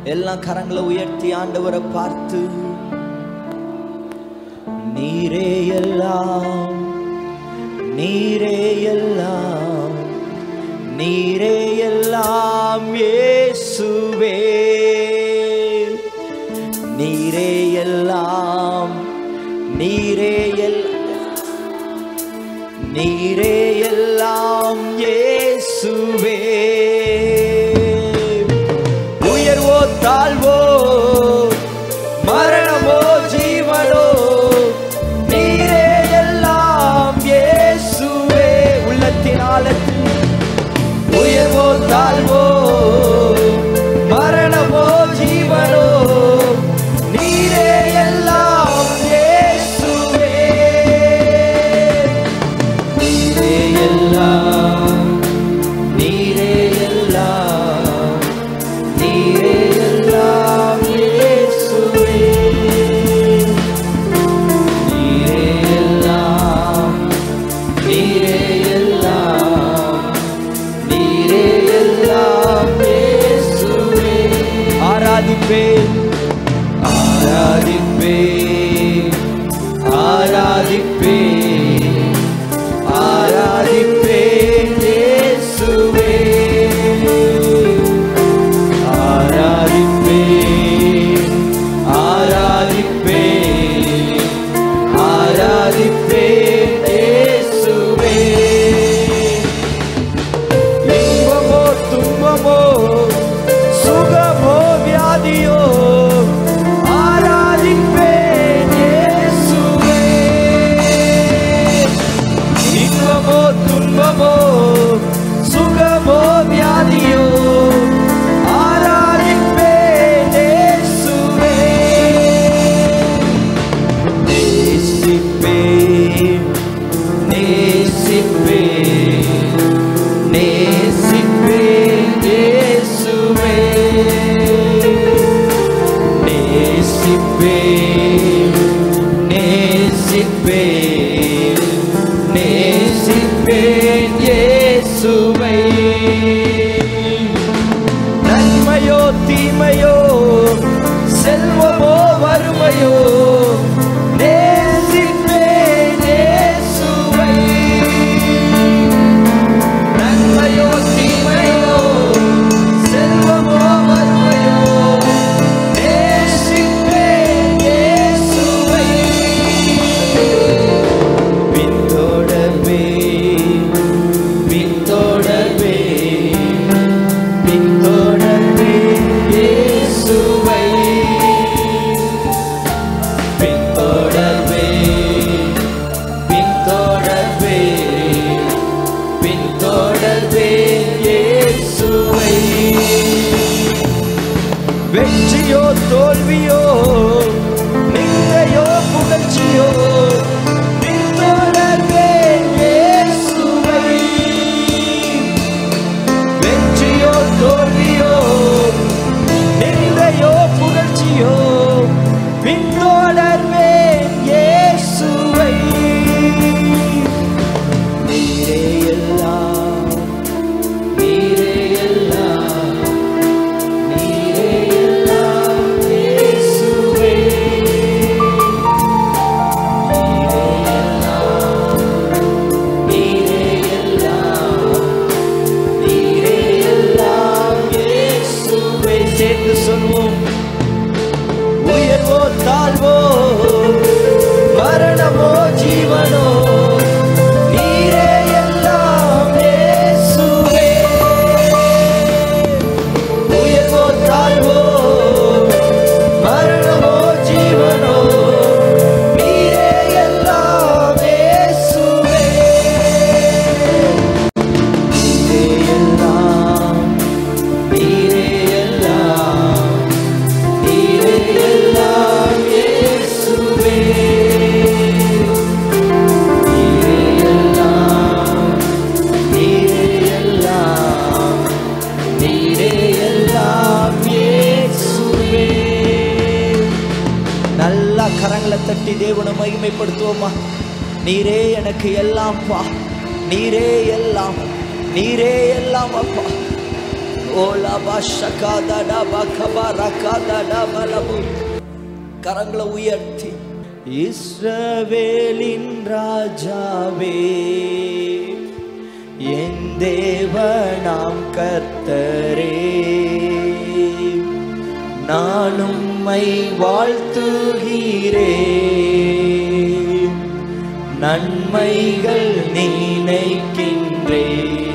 எல்லாம் கரங்களை உயர்த்தி ஆண்டவரை பார்த்து நீரே எல்லாம் நீரே எல்லாம் நீரே எல்லாம் இயேசுவே நீரே எல்லாம் நீரே எல்லாம் நீரே எல்லாம் இயேசுவே உயர்வோ தாழ்வோ மரணமோ ஜீவனோ நீரே எல்லாம் இயேசுவே உள்ளத்தின் ஆழத்தில் உயர்வோ தாழ்வோ மரணமோ ஜீவனோ நீரே எல்லாம் இயேசுவே நீரே எல்லாம் நீரே எல்லாம் நீரே எல்லாம் இயேசுவே நீரே எல்லாம் நீரே எல்லாம் நீரே எல்லாம் இயேசுவே ஆராதிப்பேன் ஆராதிப்பேன் ஆராதிப்பேன் ஆராதிப்பேன் இயேசுவே ஆராதிப்பேன் ஆராதிப்பேன் ஆராதிப்பேன் இயேசுவே இன்பமோ துன்பமோ சுகமோ வியாதியோ ஆராதிப்பேன் இயேசுவே இன்பமோ துன்பமோ சுகமோ வியாதியோ ஆராதிப்பேன் இயேசுவே நேசிப்பேன் நேசிப்பேன் நேசிப்பேன் இயேசுவே நேசிப்பேன் நேசிப்பேன் நேசிப்பேன் இயேசுவை நன்மையோ தீமையோ செல்வமோ வறுமையோ நேசிப்பேன் இயேசுவை நன்மையோ தீமையோ செல்வமோ வறுமையோ நேசிப்பேன் இயேசுவை பின்தொடர்வே பின்தொடர்வே பின்தொடர்வே இயேசுவை பின்தொடர்வே பின்தொடர்வே பின்தொடர்வே இயேசுவை வெற்றியோ தோல்வியோ நிந்தையோ புகழ்ச்சியோ பின்தொடர்வேன் இயேசுவை வெற்றியோ தோல்வியோ நிந்தையோ புகழ்ச்சியோ பின்தொடர்வேன் இயேசுவை நீரே எல்லாம் நீரே எல்லாம் நீரே எல்லாம் இயேசுவே நீரே எல்லாம் நீரே எல்லாம் நீரே எல்லாம் இயேசுவே சேர்ந்து சொல்வோம் உயர்வோ தாழ்வோ மரணமோ ஜீவனோ நீரே எல்லாம் இயேசுவே உயர்வோ தாழ்வோ மரணமோ ஜீவனோ நீரே எல்லாம் இயேசுவே நீரே எல்லாம் நீரே எல்லாம் நீரே எல்லாம் இயேசுவே நீரே எல்லாம் நீரே எல்லாம் நீரே எல்லாம் இயேசுவே நல்லா கரங்களை தட்டி தேவனை மகிமைப்படுத்துவோமா நீரே எனக்கு எல்லாம் பா நீரே எல்லாம் நீரே எல்லாம் அப்பா ஓலாபா ஷகாதடா பகபா ரகாதடா பலபு கரங்களை உயர்த்தி இஸ்ரவேலின் ராஜாவே என் தேவனாம் கர்த்தரே நான் உம்மை வாழ்த்துகிறே நன்மைகள் நினைக்கின்றே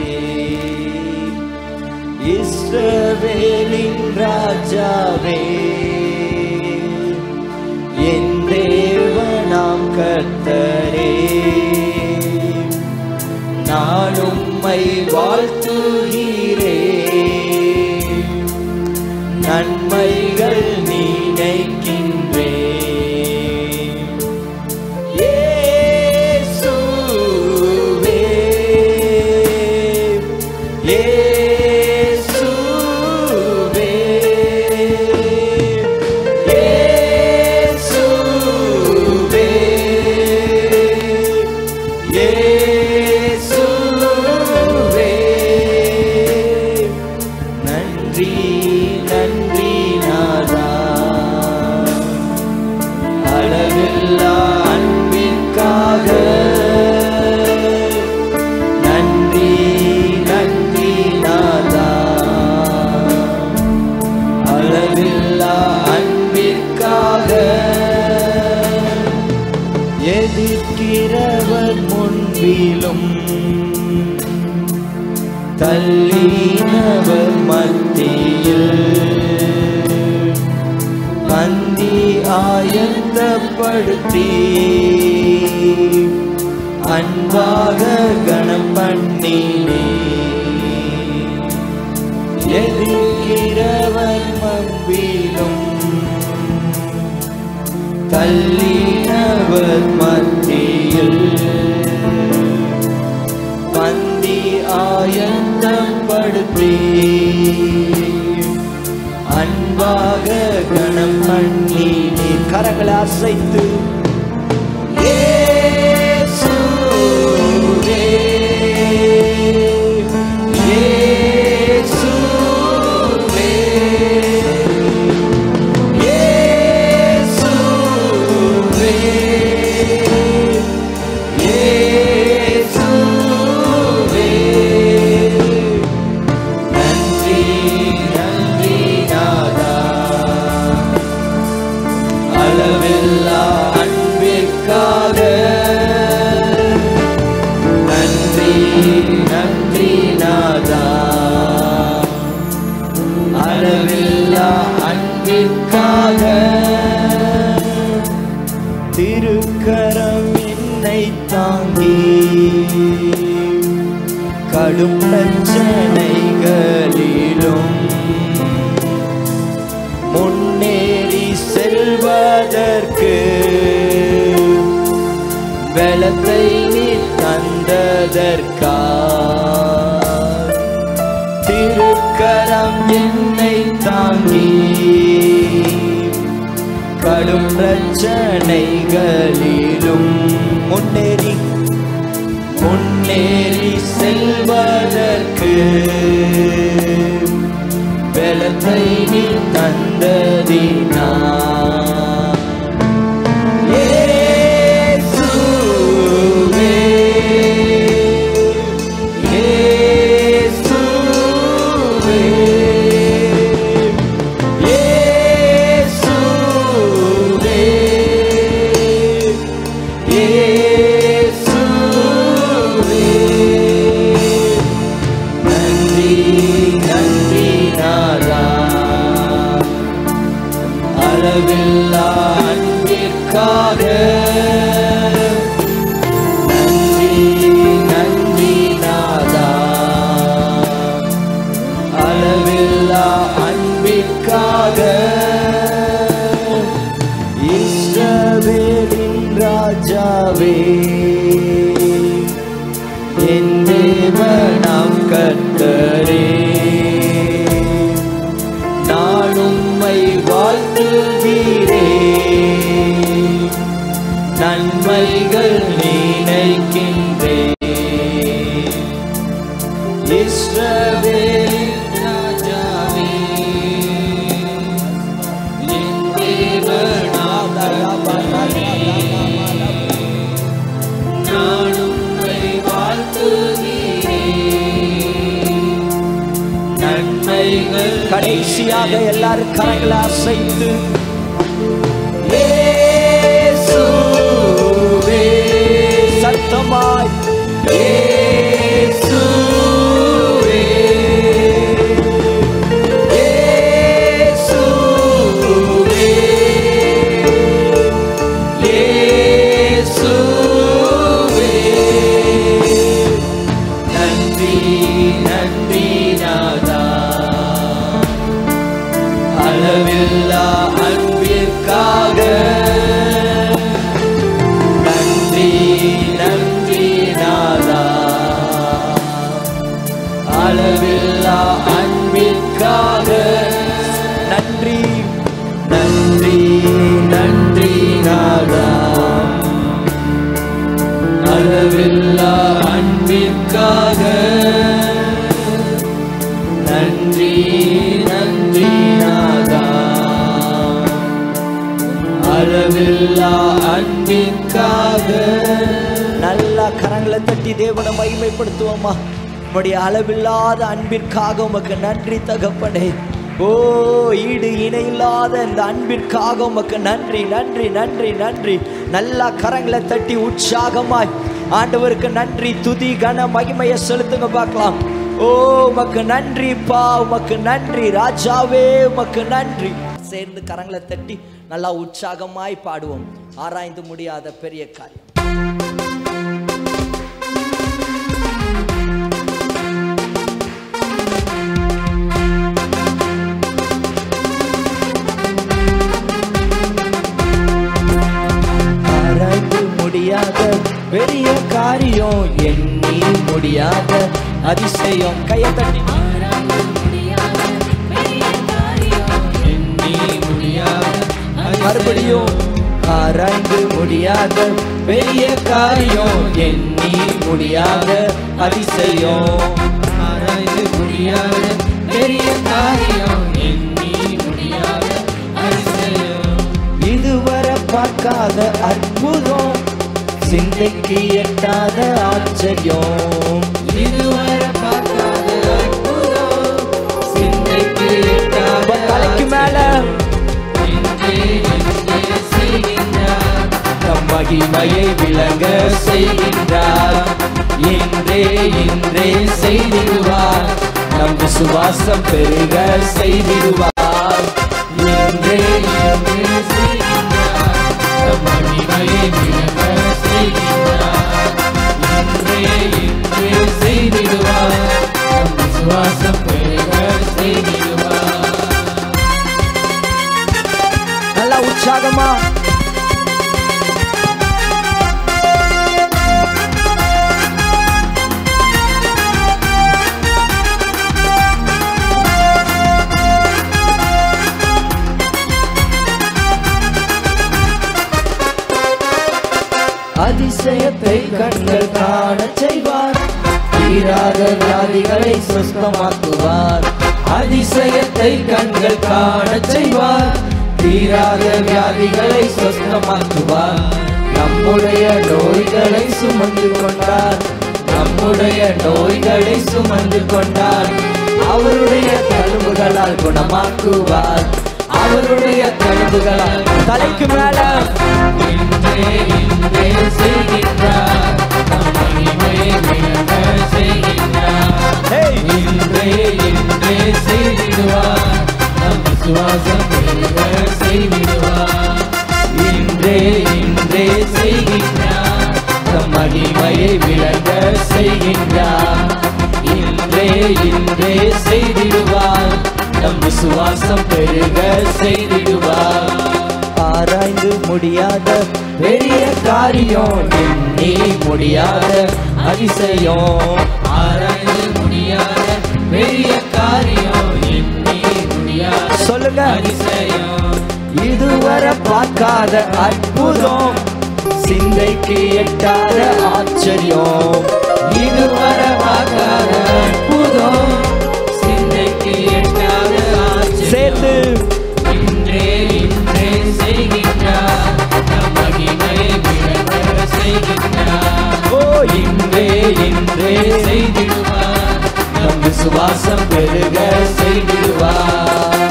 இஸ்ரவேலின் ராஜாவே என் தேவனாம் கர்த்தரே நான் உம்மை வாழ்த்துகிறே நன்மைகள் நினைக்கின்றே இயேசுவே இயேசுவே இயேசுவே இயேசுவே நன்றி நன்றி நாதா அளவில்லா அன்பிற்காக நன்றி நன்றி நாதா அளவில்லா அன்பிற்காக எதிர்க்கிறவர் முன்பிலும் தள்ளினவர் மத்தியில் பந்தி ஆயத்தப்படுத்தி அன்பாக கணம் பண்ணினே எதிர்க்கிறவர் மம்பிலும் தள்ளினவர் மத்தியில் பந்தி ஆயத்தப்படுத்தி அன்பாக கணம் பண்ணி நீர் கரங்களை அசைத்து இயேசுவே, இயேசுவே, இயேசுவே, இயேசுவே. நன்றி நன்றி நாதா அளவில்லா அன்பிற்காக நன்றி நன்றி நாதா அளவில்லா அன்பிற்காக திருக்கரம் என்னை தாங்கி கடும் பிரச்சனைகளிலும் முன்னேறி செல்வதற்கு பலத்தை நீ தந்ததற்கா திருக்கரம் என்னை தாங்கி கடும் பிரச்சனைகளிலும் முன்னேறி முன்னேறி செல்வதற்கு பலத்தை நீ தந்ததினா இயேசுவே, இயேசுவே, இயேசுவே, இயேசுவே. நன்றி நன்றி நாதா அளவில்லா அன்பிற்காக நன்றி நன்றி நாதா அளவில்லா அன்பிற்காக இஸ்ரவேலின் ராஜாவே என் தேவனாம் கர்த்தரே நான் உம்மை வாழ்த்துகிறே நன்மைகள் நினைக்கின்றே இஸ்ரவேலின் ராஜா கடைசியாக எல்லாரும் கரங்களை அசைத்து சத்தமாய் நன்றி நன்றி நாதா அளவில்லா அன்பிற்காக நன்றி நன்றி நாதா அளவில்லா அன்பிற்காக நன்றி நன்றி நன்றி நாதா அளவில்லா அன்பிற்காக நன்றி நன்றி நாதா அளவில்லா அன்பிற்காக நல்லா கரங்களை தட்டி தேவனை மகிமைப்படுத்துவோமா உம்முடைய அளவில்லாத அன்பிற்காக உமக்கு நன்றி தகப்பனே ஓ ஈடு இணையில்லாத இந்த அன்பிற்காக உமக்கு நன்றி நன்றி நன்றி நன்றி நல்லா கரங்களை தட்டி உற்சாகமாய் ஆண்டவருக்கு நன்றி துதி கன மகிமையை செலுத்துங்க பார்க்கலாம் ஓ உமக்கு நன்றிப்பா உமக்கு நன்றி ராஜாவே உமக்கு நன்றி சேர்ந்து கரங்களை தட்டி நல்லா உற்சாகமாய் பாடுவோம் ஆராய்ந்து முடியாத பெரிய காரியம் ஆராய்ந்து முடியாத பெரிய காரியம் எண்ணி முடியாத அதிசயம் கையை தட்டி எண்ணி முடியாத மறுபடியும் ஆராய்ந்து முடியாத பெரிய காரியம் எண்ணி முடியாத அதிசயம் ஆராய்ந்து முடியாத பெரிய காரியம் எண்ணி முடியாத அதிசயம் இதுவரை பார்க்காத அற்புதம் சிந்தைக்கு எட்டாத ஆச்சரியம் இதுவரை பார்க்காத அற்புதம் சிந்தைக்கு எட்டாத உங்க தலைக்கு மேல இன்றே இன்றே செய்கின்றார் தம் மகிமையை விளங்க செய்கின்றார் இன்றே இன்றே செய்திடுவார் நம் விசுவாசம் பெருக செய்திடுவார் இன்றே இன்றே செய்கின்றார் தம் மகிமையை விளங்க செய்கின்றார் இன்றே இன்றே செய்திடுவார் நம் விசுவாசம் பெருக செய்திடுவார் நல்லா உற்சாகமா அதிசயத்தை கண்கள் காணச் செய்வார் தீராத வியாதிகளை சுஸ்தமாக்குவார் அதிசயத்தை கண்கள் காணச் செய்வார் தீராத வியாதிகளை சுஸ்தமாக்குவார் நம்முடைய நோய்களை சுமந்து கொண்டார் நம்முடைய நோய்களை சுமந்து கொண்டார் அவருடைய தழும்புகளால் குணமாக்குவார் அவருடைய தழும்புகளால் தலைக்கு மேல இன்றே இன்றே செய்கின்றார் நம் மகிமையை விளங்க செய்கின்றார் Hey! இன்றே இன்றே செய்திடுவார் நம் விசுவாசம் பெருக செய்திடுவார் இன்றே இன்றே செய்கின்றார் தம் மகிமையை விளங்க செய்கின்றார் இன்றே இன்றே செய்திடுவார் நம் விசுவாசம் பெருக செய்திடுவார் ஆராய்ந்து முடியாத பெரிய காரியம் எண்ணி முடியாத அதிசயம் ஆராய்ந்து முடியாத பெரிய காரியம் எண்ணி முடியாத சொல்லுங்க அதிசயம் இதுவரை பார்க்காத அற்புதம் சிந்தைக்கு எட்டாத ஆச்சரியம் இதுவரை பார்க்காத அற்புதம் சிந்தைக்கு எட்டாத ஆச்சரியம் சேர்ந்து இன்றே இன்றே செய்கின்றார் நம் மகிமையை விளங்க செய்கின்றார் ஓ இன்றே இன்றே செய்திடுவார் நம் விசுவாசம் பெருக செய்திடுவார்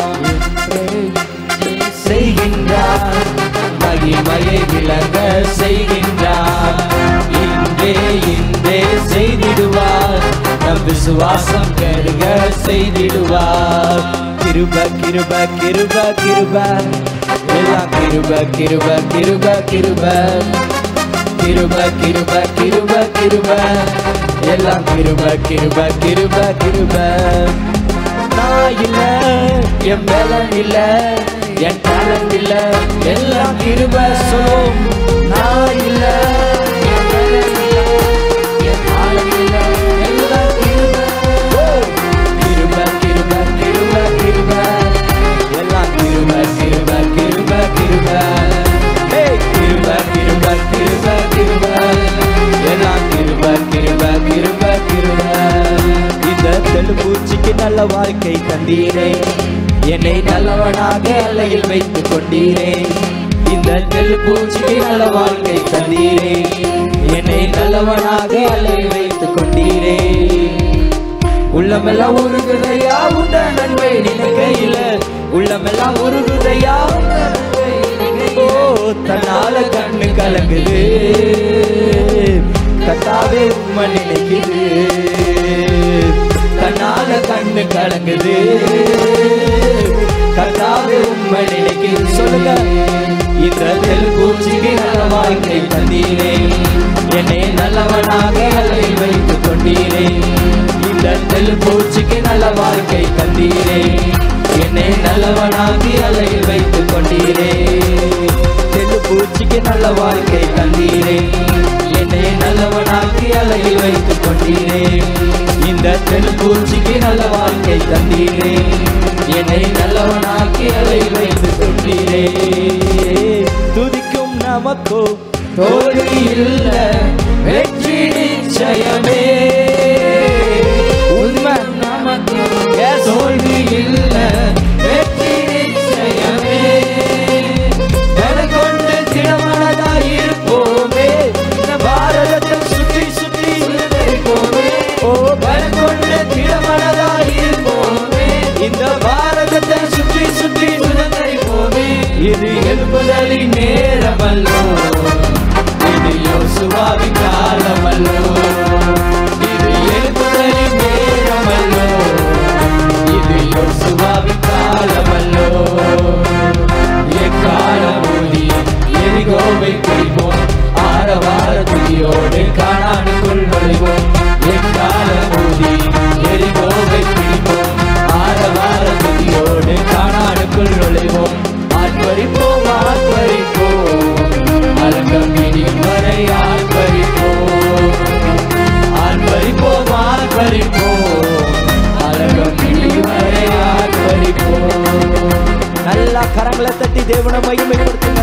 செய்கின்றார் மகிமையை விளங்க செய்கின்றார் இன்றே இன்றே செய்திடுவார் நம் விசுவாசம் பெருக செய்திடுவார் கிருப கிருப கிருப கிருப எல்லாம் கிருப கிருப கிருப கிருப கிருப கிருப கிருப கிருப எல்லாம் கிருப கிருப கிருப கிருப நான் இல்ல என் பலன் இல்ல என் டேலண்ட் இல்ல எல்லாம் கிருப சொல்லும் நான் இல்ல என் பலன் இல்ல என் talent இல்ல எல்லாம் கிருப கிருப கிருப கிருப கிருப எல்லாம் கிருப கிருப கிருப கிருப ஏய் கிருப கிருப கிருப கிருப எல்லாம் கிருப கிருப கிருப கிருப இந்த தெலுப்பூச்சிக்கு நல்ல வாழ்க்கை தந்தீரே என்னை நல்லவனாக அலையில் வைத்துக் கொண்டீரே இந்த நெல் பூச்சிக்கு நல்ல வாழ்க்கை தந்தீரே என்னை நல்லவனாக அலையில் வைத்துக் கொண்டீரே உள்ளமெல்லாம் உருகுதையா உண்ட நன்மை நினைக்கையில உள்ளமெல்லாம் உருகுதையா உண்ட நன்மை நினைக்கையில. ஓ தன்னால கண்ணு கலங்குது கத்தாவே உண்மை நினைக்குது தன்னால கண்ணு கலங்குது கத்தாவே உண்மை நினைக்குது சொல்லுங்க இந்த தெலுங்கூச்சிக்கு நல்ல வாழ்க்கை தந்தீரே என்னை நல்லவனாக அலையில் வைத்துக் கொண்டீரே இந்த தெலுங்கூச்சிக்கு நல்ல வாழ்க்கை தந்தீரே என்னை நல்லவனாகி அலையில் வைத்துக் கொண்டீரே தெலுங்கூச்சிக்கு நல்ல வாழ்க்கை தந்தீரே என்னை நல்லவனாக்கி அலையில் வைத்துக் கொண்டீரே இந்த தெலுங்கூச்சிக்கு நல்ல வாழ்க்கை தந்தீரே என்னை நல்லவனாக்கி அலையில் வைத்துக் கொண்டீரே துதிக்கும் நமக்கோ தோல்வி இல்ல வெற்றி நிச்சயமே உண்மை நமக்கு தோல்வி இல்ல வெற்றி நிச்சயமே பலம் கொண்டு திடமனதாய் இருப்போமே இந்த பாரதத்தை சுற்றி சுற்றி சுழற்றிப்போமே ஓ பலம் கொண்டு திடமனதாய் இருப்போமே இந்த பாரதத்தை சுற்றி சுற்றி சுழற்றிப்போமே இது எழுப்புதலின் நேரமல்லோ இது யோசுவாவின் காலமல்லோ இது எழுப்புதலின் நேரமல்லோ இது யோசுவாவின் காலமல்லோ எக்காலம் ஊதி எரிகோவை பிடிப்போம் ஆரவார துதியோடு காணானுக்குள் நுழைவோம் எக்காலம் ஊதி எரிகோவை பிடிப்போம் ஆரவார துதியோடு காணானுக்குள் நுழைவோம் ஆர்ப்பரிப்போம் ஆர்ப்பரிப்போம் அலங்கம் இடியும் வரை ஆர்ப்பரிப்போம் ஆர்ப்பரிப்போம் ஆர்ப்பரிப்போம் அலங்கம் இடியும் வரை ஆர்ப்பரிப்போம் நல்லா கரங்களை தட்டி தேவனை மகிமைப்படுத்துங்க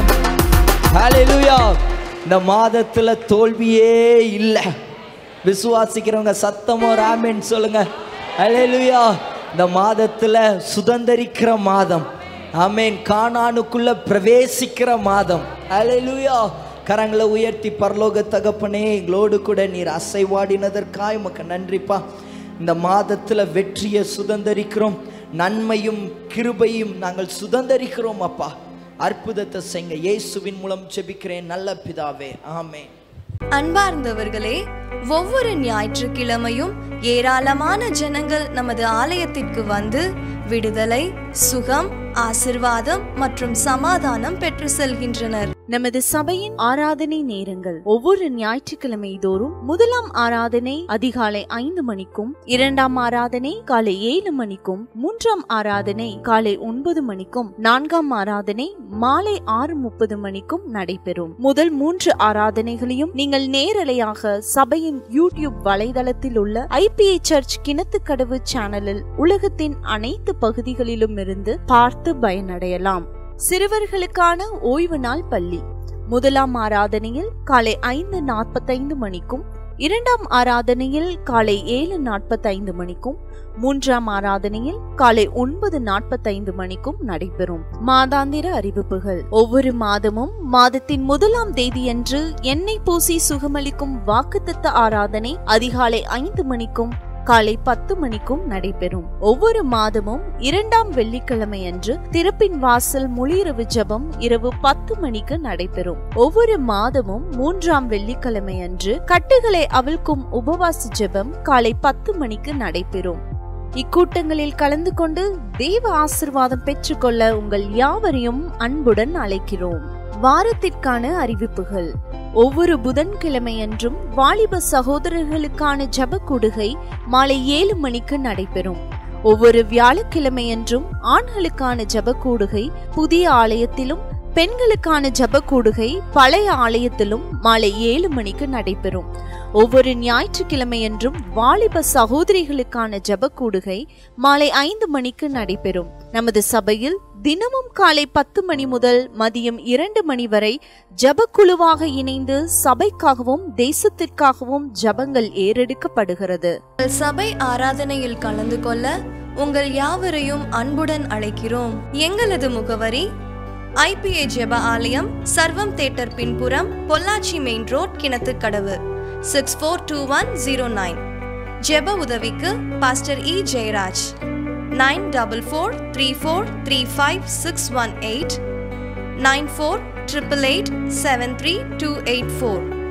ஹalleluya இந்த மாதத்துல தோல்வியே இல்லை விசுவாசிக்கிறவங்க சத்தமோ ராமேன் சொல்லுங்க ஹalleluya இந்த மாதத்துல சுதந்தரிக்கிற மாதம் ஆமென் கானானுக்குள்ள பிரவேசிக்கிற மாதம் ஹalleluya கரங்களை உயர்த்தி பரலோக தகப்பனே எங்களோடு கூட நீர் அசைவாடினதற்காய் உமக்கு நன்றிப்பா இந்த மாதத்துல வெற்றியை சுதந்தரிக்கிறோம் நன்மையும் கிருபையும் நாங்கள் சுதந்தரிக்கிறோம் அப்பா அற்புதத்தை செய்ங்க இயேசுவின் மூலம் ஜெபிக்கிறேன் நல்ல பிதாவே ஆமென் அன்பார்ந்தவர்களே ஒவ்வொரு ஞாயிற்றுக்கிழமையும் ஏராளமான ஜனங்கள் நமது ஆலயத்திற்கு வந்து விடுதலை சுகம் ஆசிர்வாதம் மற்றும் சமாதானம் பெற்று செல்கின்றனர் நமது சபையின் ஆராதனை நேரங்கள் ஒவ்வொரு ஞாயிற்றுக்கிழமை தோறும் முதலாம் ஆராதனை அதிகாலை ஐந்து மணிக்கும் இரண்டாம் ஆராதனை காலை ஏழு மணிக்கும் மூன்றாம் ஆராதனை காலை ஒன்பது மணிக்கும் நான்காம் ஆராதனை மாலை ஆறு முப்பது மணிக்கும் நடைபெறும் முதல் மூன்று ஆராதனைகளையும் நீங்கள் நேரலையாக சபையின் யூடியூப் வலைதளத்தில் உள்ள ஐபிஏ சர்ச் கிணத்துக்கடவு சேனலில் உலகத்தின் அனைத்து பகுதிகளிலும் இருந்து பார்த்து பயனடையலாம் சிறுவர்களுக்கான ஓய்வு நாள் பள்ளி முதலாம் ஆராதனையில் காலை ஐந்து நாற்பத்தைந்து மணிக்கும் இரண்டாம் ஆராதனையில் காலை ஏழு நாற்பத்தைந்து மணிக்கும் மூன்றாம் ஆராதனையில் காலை ஒன்பது நாற்பத்தைந்து மணிக்கும் நடைபெறும் மாதாந்திர அறிவிப்புகள் ஒவ்வொரு மாதமும் மாதத்தின் முதலாம் தேதியன்று எண்ணெய் பூசி சுகமளிக்கும் வாக்குத்தத்த ஆராதனை அதிகாலை ஐந்து மணிக்கும் காலை பத்து மணிக்கும் நடைபெறும் ஒவ்வொரு மாதமும் இரண்டாம் வெள்ளிக்கிழமை அன்று திறப்பின் வாசல் முழிரவு ஜெபம் இரவு பத்து மணிக்கு நடைபெறும் ஒவ்வொரு மாதமும் மூன்றாம் வெள்ளிக்கிழமை அன்று கட்டுகளை அவிழ்க்கும் உபவாச ஜெபம் காலை பத்து மணிக்கு நடைபெறும் இக்கூட்டங்களில் கலந்து கொண்டு தேவ ஆசிர்வாதம் பெற்றுக்கொள்ள உங்கள் யாவரையும் அன்புடன் அழைக்கிறோம் வாரத்திற்கான அறிவிப்புகள் ஒவ்வொரு புதன்கிழமையன்றும் வாலிப சகோதரர்களுக்கான ஜப கூடுகை மாலை ஏழு மணிக்கு நடைபெறும் ஒவ்வொரு வியாழக்கிழமையன்றும் ஆண்களுக்கான ஜப கூடுகை புதிய ஆலயத்திலும் பெண்களுக்கான ஜப கூடுகை பழைய ஆலயத்திலும் மாலை ஏழு மணிக்கு நடைபெறும் ஒவ்வொரு ஞாயிற்றுக்கிழமையன்றும் வாலிப சகோதரிகளுக்கான ஜப கூடுகை மாலை ஐந்து மணிக்கு நடைபெறும் நமது சபையில் தினமும் காலை பத்து மணி முதல் மதியம் இரண்டு மணி வரை ஜபக்குழுவாக இணைந்து சபைக்காகவும் தேசத்திற்காகவும் ஜபங்கள் ஏறெடுக்கப்படுகிறது உங்கள் சபை ஆராதனையில் கலந்து கொள்ள உங்கள் யாவரையும் அன்புடன் அழைக்கிறோம் எங்களது முகவரி ஐபிஏ ஜெப ஆலயம் சர்வம் தேட்டர் பின்புறம் Pollachi main road Kinathukadavu six four two one zero nine ஜெப உதவிக்கு pastor E Jeyaraj nine double four three four three five six one eight nine four triple eight seven three two eight four